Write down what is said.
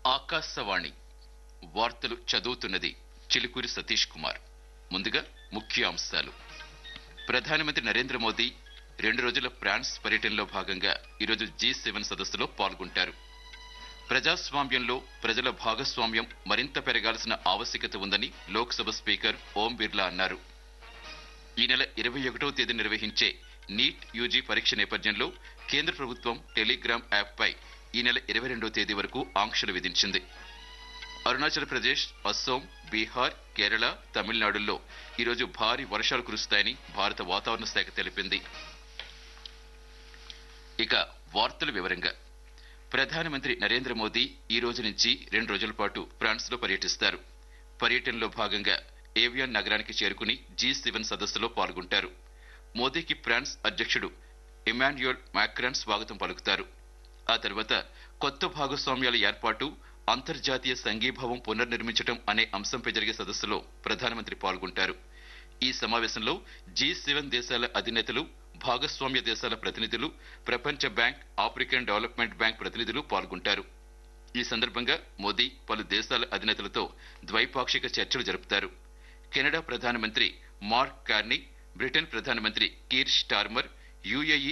ఆకాశవాణి వార్తలు చదువుతున్నది చిలుకూరి సతీష్ కుమార్ ముందుగా ముఖ్య అంశాలు ప్రధానమంత్రి నరేంద్ర మోదీ రెండు రోజుల ఫ్రాన్స్ పర్యటనలో భాగంగా ఈరోజు జీ సెవెన్ సదస్సులో పాల్గొంటారు ప్రజాస్వామ్యంలో ప్రజల భాగస్వామ్యం మరింత పెరగాల్సిన ఆవశ్యకత ఉందని లోక్సభ స్పీకర్ ఓం బిర్లా అన్నారు ఈ నెల ఇరవై ఒకటవ తేదీ నిర్వహించే నీట్ యూజీ పరీక్ష నేపథ్యంలో కేంద్ర ప్రభుత్వం టెలిగ్రామ్ యాప్పై ఈ నెల ఇరవై రెండవ తేదీ వరకు ఆంక్షలు విధించింది అరుణాచల్ ప్రదేశ్ అస్సోం బీహార్ కేరళ తమిళనాడుల్లో ఈరోజు భారీ వర్షాలు కురుస్తాయని భారత వాతావరణ శాఖ తెలిపింది ఇక వార్తల వివరంగా ప్రధానమంత్రి నరేంద్ర మోదీ ఈ రోజు నుంచి రెండు రోజుల పాటు ఫ్రాన్స్ లో పర్యటిస్తారు పర్యటనలో భాగంగా ఏవియాన్ నగరానికి చేరుకుని జీ సెవెన్ సదస్సులో పాల్గొంటారు మోదీకి ఫ్రాన్స్ అధ్యక్షుడు ఇమాన్యుయల్ మాక్రాన్ స్వాగతం పలుకుతారు ఆ తర్వాత కొత్త భాగస్వామ్యాల ఏర్పాటు అంతర్జాతీయ సంఘీభావం పునర్నిర్మించడం అనే అంశంపై జరిగే సదస్సులో ప్రధానమంత్రి పాల్గొంటారు ఈ సమావేశంలో జీ సెవెన్ దేశాల అధినేతలు భాగస్వామ్య దేశాల ప్రతినిధులు ప్రపంచ బ్యాంక్ ఆఫ్రికన్ డెవలప్మెంట్ బ్యాంక్ ప్రతినిధులు పాల్గొంటారు ఈ సందర్భంగా మోదీ పలు దేశాల అధినేతలతో ద్వైపాక్షిక చర్చలు జరుపుతారు కెనడా ప్రధానమంత్రి మార్క్ కార్నీ బ్రిటన్ ప్రధానమంత్రి కీర్ స్టార్మర్ యుఏఈ